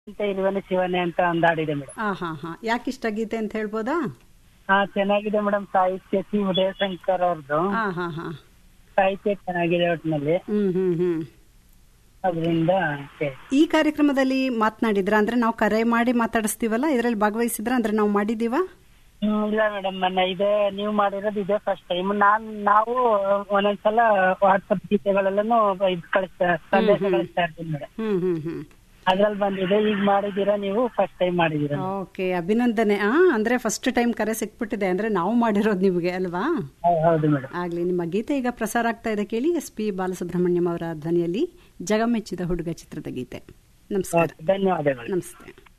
ಅಂತ ಇರುವನೆ ಶಿವನೇ ಅಂತ ಒಂದು ಹಾಡಿದೆ ಮೇಡಮ್ ಆ ಹಾ ಹಾ ಯಾಕೆ ಇಷ್ಟ ಗೀತೆ ಅಂತ ಹೇಳ್ಬೋದಾ ಹಾ ಚೆನ್ನಾಗಿದೆ ಮೇಡಮ್ ಸಾಹಿತ್ಯ ಸಿ ಉದಯಶಂಕರ್ ಅವ್ರದ್ದು ಆ ಹಾ ಹಾ ಸಾಹಿತ್ಯ ಚೆನ್ನಾಗಿದೆ ಒಟ್ಟಿನಲ್ಲಿ ಹ್ಮ್ ಹ್ಮ್ ಹ್ಮ್ ಅದರಿಂದ ಈ ಕಾರ್ಯಕ್ರಮದಲ್ಲಿ ಮಾತನಾಡಿದ್ರ ಅಂದ್ರೆ ನಾವು ಕರೆ ಮಾಡಿ ಮಾತಾಡಿಸ್ತೀವಲ್ಲ ಇದರಲ್ಲಿ ಭಾಗವಹಿಸಿದ್ರ ಅಂದ್ರೆ ನಾವು ಮಾಡಿದೀವ ಇಲ್ಲ ಮೇಡಮ್ ಮೊನ್ನೆ ಇದೆ ನೀವು ಮಾಡಿರೋದು ಇದೆ ಫಸ್ಟ್ ಟೈಮ್ ನಾನ್ ನಾವು ಒಂದೊಂದ್ಸಲ ವಾಟ್ಸಪ್ ಗೀತೆಗಳೆಲ್ಲನೂ ಇದು ಕಳಿಸ್ತಾ ಸಂದೇಶ ಕಳಿಸ್ತಾ ಇರ್ತೀನಿ ಮೇಡಮ್ ಹ್ಮ್ ಹ್ಮ್ ಹ್ಮ್ ಅದ್ರಲ್ಲಿ ಬಂದಿದೆ ಈಗ ಮಾಡಿದೀರಾ ನೀವು ಫಸ್ಟ್ ಟೈಮ್ ಮಾಡಿದೀರಾ ಓಕೆ ಅಭಿನಂದನೆ ಆ ಅಂದ್ರೆ ಫಸ್ಟ್ ಟೈಮ್ ಕರೆ ಸಿಕ್ಬಿಟ್ಟಿದೆ ಅಂದ್ರೆ ನಾವು ಮಾಡಿರೋದು ನಿಮ್ಗೆ ಅಲ್ವಾ ಹೌ- ಹೌದು ಮೇಡಮ್ ಆಗ್ಲಿ ನಿಮ್ಮ ಗೀತೆ ಈಗ ಪ್ರಸಾರ ಆಗ್ತಾ ಇದೆ ಕೇಳಿ ಎಸ್ ಪಿ ಬಾಲಸುಬ್ರಹ್ಮಣ್ಯಂ ಅವರ ಧ್ವನಿಯಲ್ಲಿ ಜಗಮೆಚ್ಚಿದ ಹುಡುಗ ಚಿತ್ರದ ಗೀತೆ ನಮಸ್ಕಾರ ಧನ್ಯವಾದಗಳು ನಮಸ್ತೆ